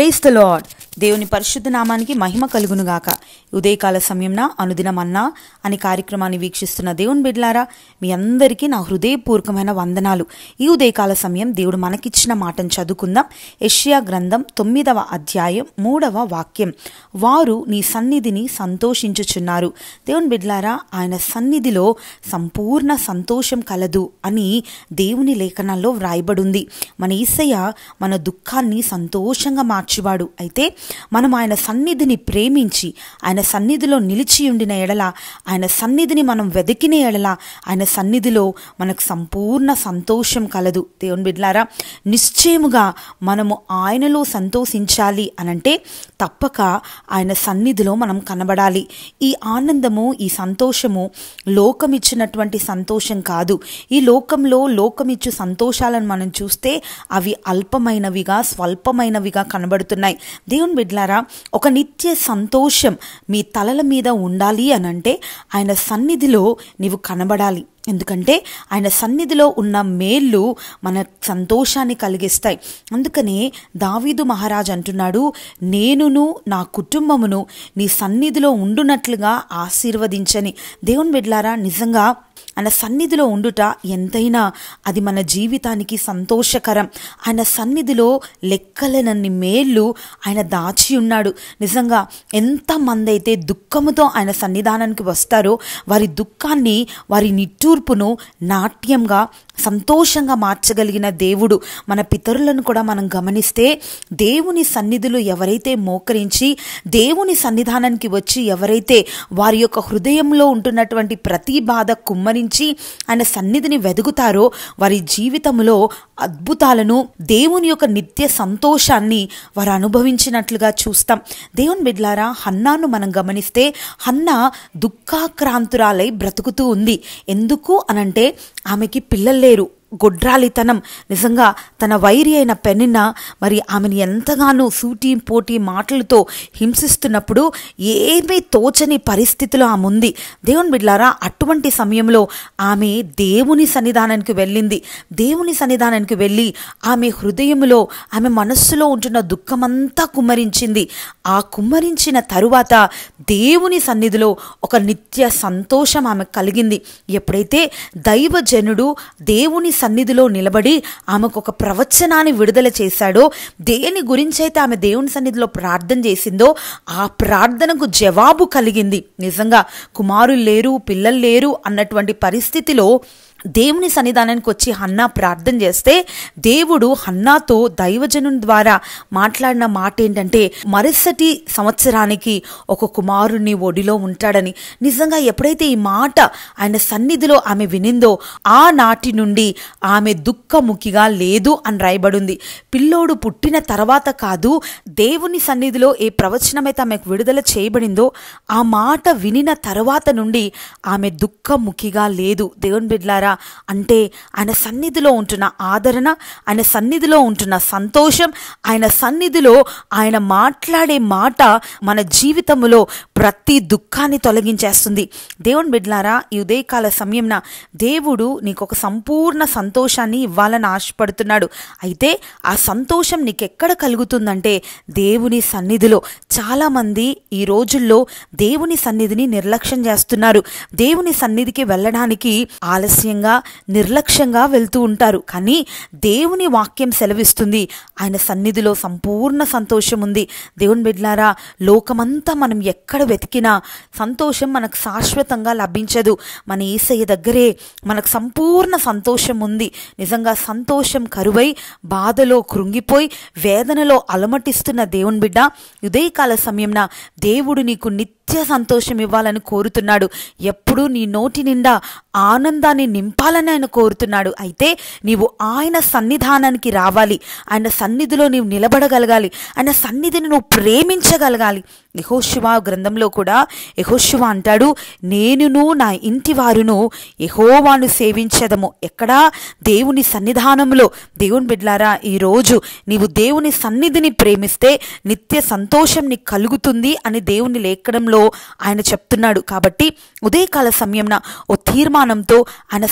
price the lord దేవుని పరిశుద్ధ నామానికి మహిమ కలుగునుగాక ఉదయకాల సమయంన అనుదినం అన్నా అని కార్యక్రమాన్ని వీక్షిస్తున్న దేవుని బిడ్లారా మీ అందరికీ నా హృదయపూర్వకమైన వందనాలు ఈ ఉదయకాల సమయం దేవుడు మనకిచ్చిన మాటను చదువుకుందాం యెషయా గ్రంథం తొమ్మిదవ అధ్యాయం మూడవ వాక్యం వారు నీ సన్నిధిని సంతోషించుచున్నారు దేవుని బిడ్లారా ఆయన సన్నిధిలో సంపూర్ణ సంతోషం కలదు అని దేవుని లేఖనాల్లో వ్రాయబడింది మన ఈసయ్య మన దుఃఖాన్ని సంతోషంగా మార్చివాడు అయితే మనం ఆయన సన్నిధిని ప్రేమించి ఆయన సన్నిధిలో నిలిచి ఉండిన ఎడల ఆయన సన్నిధిని మనం వెతికిన ఎడల ఆయన సన్నిధిలో మనకు సంపూర్ణ సంతోషం కలదు దేవుని బిడ్లారా నిశ్చయముగా మనము ఆయనలో సంతోషించాలి అనంటే తప్పక ఆయన సన్నిధిలో మనం కనబడాలి ఈ ఆనందము ఈ సంతోషము లోకమిచ్చినటువంటి సంతోషం కాదు ఈ లోకంలో లోకమిచ్చు సంతోషాలను మనం చూస్తే అవి అల్పమైనవిగా స్వల్పమైనవిగా కనబడుతున్నాయి దేవుని బిడ్లారా ఒక నిత్య సంతోషం మీ తలల మీద ఉండాలి అనంటే ఆయన సన్నిధిలో నీవు కనబడాలి ఎందుకంటే ఆయన సన్నిధిలో ఉన్న మేళ్ళు మన సంతోషాన్ని కలిగిస్తాయి అందుకనే దావీదు మహారాజ్ అంటున్నాడు నేనును నా కుటుంబమును నీ సన్నిధిలో ఉండునట్లుగా ఆశీర్వదించని దేవుని బిడ్లారా నిజంగా ఆయన సన్నిధిలో ఉండుట ఎంతైనా అది మన జీవితానికి సంతోషకరం ఆయన సన్నిధిలో లెక్కలేనన్ని మేళ్ళు ఆయన దాచి ఉన్నాడు నిజంగా ఎంతమంది అయితే దుఃఖముతో ఆయన సన్నిధానానికి వస్తారో వారి దుఃఖాన్ని వారి నిట్టూర్పును నాట్యంగా సంతోషంగా మార్చగలిగిన దేవుడు మన పితరులను కూడా మనం గమనిస్తే దేవుని సన్నిధిలో ఎవరైతే మోకరించి దేవుని సన్నిధానానికి వచ్చి ఎవరైతే వారి యొక్క హృదయంలో ఉంటున్నటువంటి ప్రతి బాధ కుమ్మరించి ఆయన సన్నిధిని వెదుగుతారో వారి జీవితంలో అద్భుతాలను దేవుని యొక్క నిత్య సంతోషాన్ని వారు అనుభవించినట్లుగా చూస్తాం దేవుని బిడ్లారా హన్నాను మనం గమనిస్తే హన్న దుఃఖాక్రాంతురాలై బ్రతుకుతూ ఉంది ఎందుకు అనంటే ఆమెకి పిల్లలు లేరు గొడ్రాలితనం నిజంగా తన వైరి అయిన పెనిన్న మరి ఆమెను ఎంతగానో సూటి పోటీ మాటలతో హింసిస్తున్నప్పుడు ఏమీ తోచని పరిస్థితిలో ఆమె ఉంది దేవుని బిడ్లారా అటువంటి సమయంలో ఆమె దేవుని సన్నిధానానికి వెళ్ళింది దేవుని సన్నిధానానికి వెళ్ళి ఆమె హృదయంలో ఆమె మనస్సులో ఉంటున్న దుఃఖమంతా కుమ్మరించింది ఆ కుమ్మరించిన తరువాత దేవుని సన్నిధిలో ఒక నిత్య సంతోషం ఆమె కలిగింది ఎప్పుడైతే దైవజనుడు దేవుని సన్నిధిలో నిలబడి ఆమెకు ఒక ప్రవచనాన్ని విడుదల చేశాడో దేని గురించి అయితే ఆమె దేవుని సన్నిధిలో ప్రార్థన చేసిందో ఆ ప్రార్థనకు జవాబు కలిగింది నిజంగా కుమారులు లేరు పిల్లలు లేరు అన్నటువంటి పరిస్థితిలో దేవుని సన్నిధానానికి వచ్చి హన్నా ప్రార్థన చేస్తే దేవుడు హన్నాతో దైవజను ద్వారా మాట్లాడిన మాట ఏంటంటే మరుసటి సంవత్సరానికి ఒక కుమారుణ్ణి ఒడిలో ఉంటాడని నిజంగా ఎప్పుడైతే ఈ మాట ఆయన సన్నిధిలో ఆమె వినిందో ఆ నాటి నుండి ఆమె దుఃఖముఖిగా లేదు అని రాయబడింది పిల్లోడు పుట్టిన తర్వాత కాదు దేవుని సన్నిధిలో ఏ ప్రవచనమైతే ఆమెకు విడుదల చేయబడిందో ఆ మాట వినిన తర్వాత నుండి ఆమె దుఃఖముఖిగా లేదు దేవుని బిడ్లారా అంటే ఆయన సన్నిధిలో ఉంటున్న ఆదరణ ఆయన సన్నిధిలో ఉంటున్న సంతోషం ఆయన సన్నిధిలో ఆయన మాట్లాడే మాట మన జీవితంలో ప్రతి దుఃఖాన్ని తొలగించేస్తుంది దేవుని బిడ్లారా ఈ ఉదయకాల సమయంన దేవుడు నీకు ఒక సంపూర్ణ సంతోషాన్ని ఇవ్వాలని ఆశపడుతున్నాడు అయితే ఆ సంతోషం నీకు ఎక్కడ కలుగుతుందంటే దేవుని సన్నిధిలో చాలామంది ఈ రోజుల్లో దేవుని సన్నిధిని నిర్లక్ష్యం చేస్తున్నారు దేవుని సన్నిధికి వెళ్ళడానికి ఆలస్యంగా నిర్లక్ష్యంగా వెళ్తూ ఉంటారు కానీ దేవుని వాక్యం సెలవిస్తుంది ఆయన సన్నిధిలో సంపూర్ణ సంతోషం ఉంది దేవుని బిడ్లారా లోకమంతా మనం ఎక్కడ వెతికినా సంతోషం మనకు శాశ్వతంగా లభించదు మన ఈసయ్య దగ్గరే మనకు సంపూర్ణ సంతోషం ఉంది నిజంగా సంతోషం కరువై బాధలో కృంగిపోయి వేదనలో అలమటిస్తున్న దేవుని బిడ్డ ఉదయకాల సమయంన దేవుడు నీకు నిత్య సంతోషం ఇవ్వాలని కోరుతున్నాడు ఎప్పుడూ నీ నోటి నిండా ఆనందాన్ని నింపాలని ఆయన కోరుతున్నాడు అయితే నీవు ఆయన సన్నిధానానికి రావాలి ఆయన సన్నిధిలో నీవు నిలబడగలగాలి ఆయన సన్నిధిని నువ్వు ప్రేమించగలగాలి యహోశివా గ్రంథంలో కూడా యహోశివా అంటాడు నేనును నా ఇంటి వారును యహోవాను సేవించదము ఎక్కడా దేవుని సన్నిధానంలో దేవుని బిడ్లారా ఈరోజు నీవు దేవుని సన్నిధిని ప్రేమిస్తే నిత్య సంతోషం నీకు కలుగుతుంది అని దేవుని లేఖనంలో ఆయన చెప్తున్నాడు కాబట్టి ఉదయకాల సమయంన ఓ తీర్మానంతో ఆయన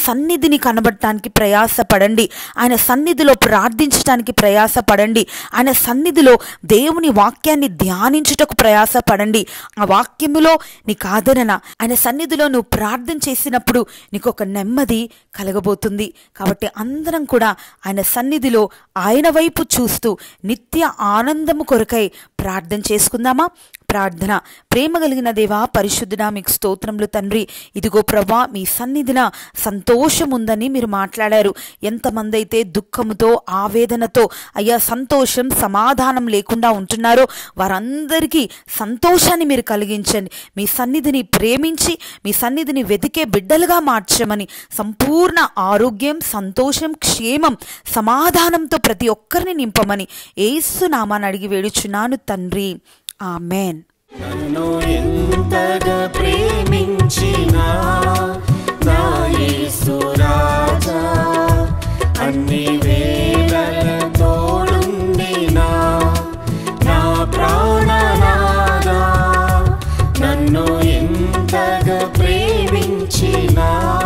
సన్నిధిని కనబడటానికి ప్రయాసపడండి ఆయన సన్నిధిలో ప్రార్థించడానికి ప్రయాసపడండి ఆయన సన్నిధిలో దేవుని వాక్యాన్ని ధ్యానించుటకు ప్రయాసపడండి ఆ వాక్యములో నీకు ఆదరణ ఆయన సన్నిధిలో నువ్వు ప్రార్థన చేసినప్పుడు నీకు ఒక నెమ్మది కలగబోతుంది కాబట్టి అందరం కూడా ఆయన సన్నిధిలో ఆయన వైపు చూస్తూ నిత్య ఆనందము కొరకై ప్రార్థన చేసుకుందామా ప్రార్థన ప్రేమ కలిగిన దేవా పరిశుద్ధుడా మీకు స్తోత్రములు తండ్రి ఇదిగో ప్రభా మీ సన్నిధిన సంతోషం ఉందని మీరు మాట్లాడారు ఎంతమంది అయితే దుఃఖముతో ఆవేదనతో అయ్యా సంతోషం సమాధానం లేకుండా ఉంటున్నారో వారందరికీ సంతోషాన్ని మీరు కలిగించండి మీ సన్నిధిని ప్రేమించి మీ సన్నిధిని వెతికే బిడ్డలుగా మార్చమని సంపూర్ణ ఆరోగ్యం సంతోషం క్షేమం సమాధానంతో ప్రతి ఒక్కరిని నింపమని ఏసు నామాన్ని అడిగి వేడుచున్నాను తండ్రి ఆమెన్ నన్ను ఎంతగా ప్రేమించిన నా యేసు రాజా అన్ని వేళల తోడుండినా నా ప్రాణనాదా నన్ను ఎంతగా ప్రేమించిన